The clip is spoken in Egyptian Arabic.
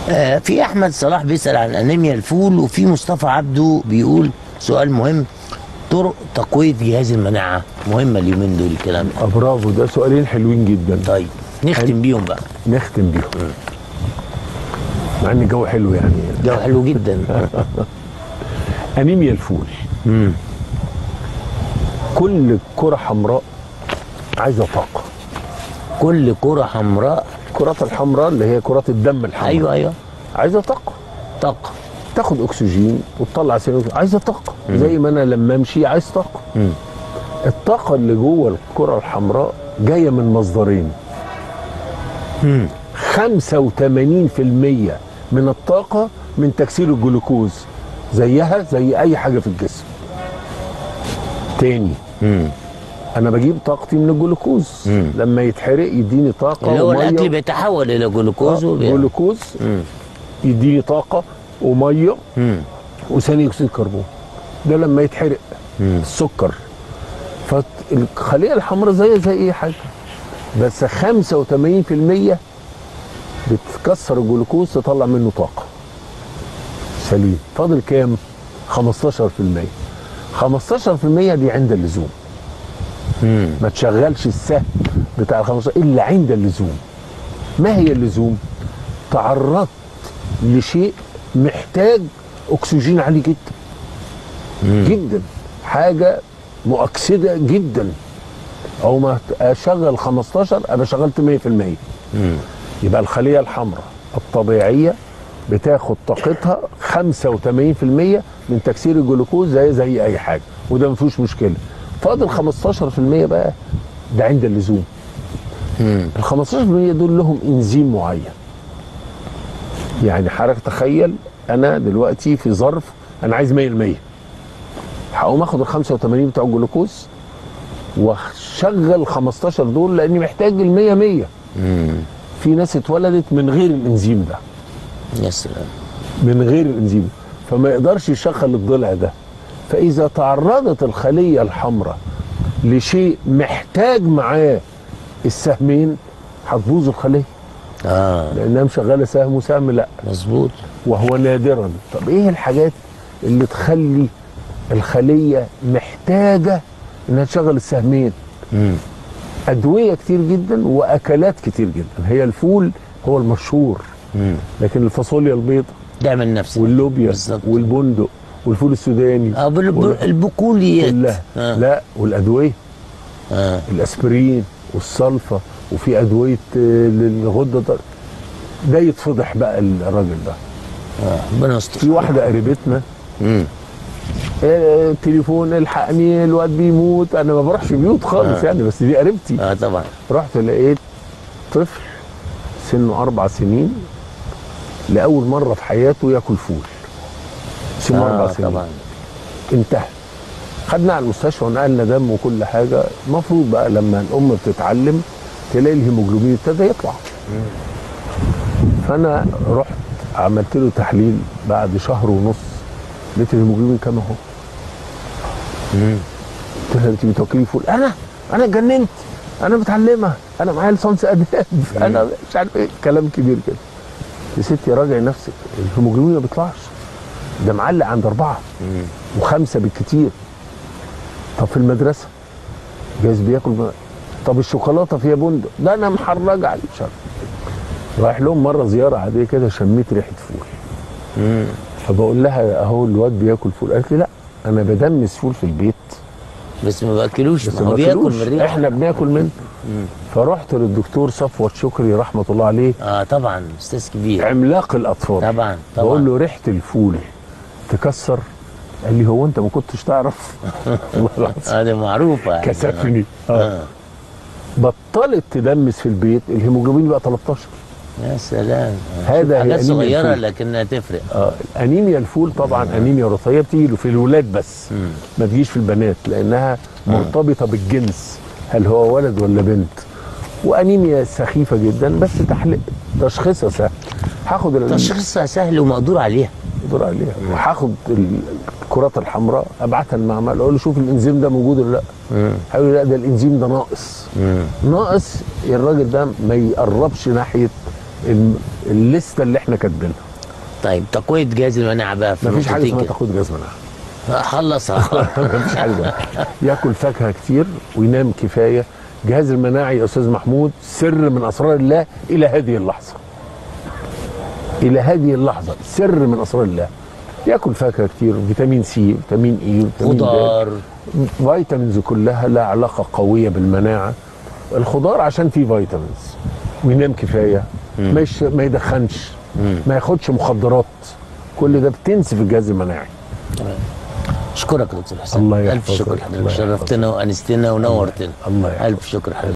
آه في احمد صلاح بيسال عن انيميا الفول وفي مصطفى عبده بيقول سؤال مهم طرق تقويه جهاز المناعه مهمه اليومين دول الكلام ده آه، برافو ده سؤالين حلوين جدا طيب نختم بيهم بقى نختم بيهم مع ان الجو حلو يعني ده حلو جدا انيميا الفول كل كرة حمراء عايزة طاقة كل كرة حمراء الكرات الحمراء اللي هي كرات الدم الحمراء ايوه ايوه عايزة طاقة طاقة تاخد اكسجين وتطلع ثاني أكسجين. عايزة طاقة زي ما انا لما امشي عايز طاقة الطاقة اللي جوه الكرة الحمراء جاية من مصدرين 85% من الطاقة من تكسير الجلوكوز زيها زي أي حاجة في الجسم تاني أنا بجيب طاقتي من الجلوكوز لما يتحرق يديني طاقة اللي هو ومية الاكل بيتحول الى جلوكوز آه، وبي... جلوكوز يديني طاقة ومية وثاني أكسيد الكربون ده لما يتحرق السكر فالخلية الحمراء زي زي أي حاجة بس 85% بتكسر الجلوكوز تطلع منه طاقة سليم فاضل كام 15% 15% دي عند اللزوم ما تشغلش السهم بتاع ال 15 الا عند اللزوم ما هي اللزوم تعرضت لشيء محتاج اكسجين عالي جدا جدا حاجه مؤكسده جدا او ما اشغل 15 ابقى شغلت 100% يبقى الخليه الحمراء الطبيعيه بتاخد طاقتها 85% من تكسير الجلوكوز زي زي اي حاجه وده ما فيهوش مشكله فاضل 15% بقى ده عند اللزوم ال 15% دول لهم انزيم معين يعني حضرتك تخيل انا دلوقتي في ظرف انا عايز 100% هقوم اخد ال 85 بتوع الجلوكوز واشغل 15 دول لاني محتاج ال 100 100 في ناس اتولدت من غير الانزيم ده يا سلام من غير الانزيم فما يقدرش يشغل الضلع ده فاذا تعرضت الخليه الحمراء لشيء محتاج معاه السهمين هتبوظ الخليه اه لانها مشغله سهم وسهم لا مظبوط وهو نادرا طب ايه الحاجات اللي تخلي الخليه محتاجه انها تشغل السهمين ادويه كتير جدا واكلات كتير جدا هي الفول هو المشهور لكن الفاصوليا البيضاء دعم نفسك واللوبيا بالظبط. والبندق والفول السوداني اه بال- وال- البقوليات كلها آه. لا والادويه آه. الاسبرين والصلفه وفي ادويه آه، للغده الدر- ده يتفضح بقى الراجل ده آه. ربنا يستر في واحده قريبتنا مم. آه، تليفون الحقني الواد بيموت انا ما بروحش بيوت خالص آه. يعني بس دي قريبتي اه طبعا رحت لقيت طفل سنه اربع سنين لاول مره في حياته ياكل فول سنه آه اربع سنين طبعا انتهى خدنا على المستشفى ونقلنا دم وكل حاجه المفروض بقى لما الام بتتعلم تلاقي الهيموجلوبين ابتدى يطلع فانا رحت عملت له تحليل بعد شهر ونص لقيت الهيموجلوبين كام اهو قلت لها انت بتاكلي فول انا انا اتجننت انا متعلمه انا معايا ليسانس اداب انا مش عارف ايه كلام كبير كده يا ستي راجعي نفسك الهيموجلوبين ما بيطلعش ده معلق عند اربعه وخمسه بالكتير طب في المدرسه جايز بياكل ب... طب الشوكولاته فيها بندق ده انا محرجه عليه مش عارف رايح لهم مره زياره عاديه كده شميت ريحه فول فبقول لها اهو الواد بياكل فول قالت لي لا انا بدمس فول في البيت بس ما باكلوش بس ما هو ما بياكل باكلوش. من الريحه احنا بناكل منه فرحت للدكتور صفوت شكري رحمه الله عليه اه طبعا استاذ كبير عملاق الاطفال طبعا بقول طبعا له ريحه الفول تكسر قال لي هو انت ما كنتش تعرف والله العظيم اه دي معروفه يعني. كسفني آه. آه. بطلت تدمس في البيت الهيموجلوبين بقى 13 يا سلام هذا هي حاجات أنيميا صغيره الفول. لكنها تفرق اه انيميا الفول طبعا انيميا وراثيه بتيجي له في الولاد بس ما تجيش في البنات لانها مرتبطه بالجنس هل هو ولد ولا بنت وانيميا سخيفه جدا بس تحلق تشخيصها سهل هاخد ال- تشخيصها سهل ومقدور عليها الدور عليها وهاخد ال- الكرات الحمراء ابعتها المعمل اقول له شوف الانزيم ده موجود ولا لا هيقول لي لا ده الانزيم ده ناقص ناقص الراجل ده ما يقربش ناحيه الم- الليسته اللي احنا كاتبينها طيب تقويه جهاز المناعه بقى في مفيش حاجه نقطتين اسمها كده. تاخد جاز مناعه خلصها مفيش حاجه اسمها. ياكل فاكهه كتير وينام كفايه جهاز المناعي يا استاذ محمود سر من اسرار الله الى هذه اللحظه الى هذه اللحظه سر من اسرار الله ياكل فاكهه كتير فيتامين سي فيتامين اي فيتامين د خضار فيتامينز كلها لها علاقه قويه بالمناعه الخضار عشان فيه فيتامينز وينام كفايه ما, يش... ما يدخنش ما ياخدش مخدرات كل ده بتنسف الجهاز المناعي اشكرك يا دكتور حسين الله الف يحفظك. شكر الله حضرتك يحفظك. شرفتنا وانستنا ونورتنا الله يحفظك. الف شكر حضرتك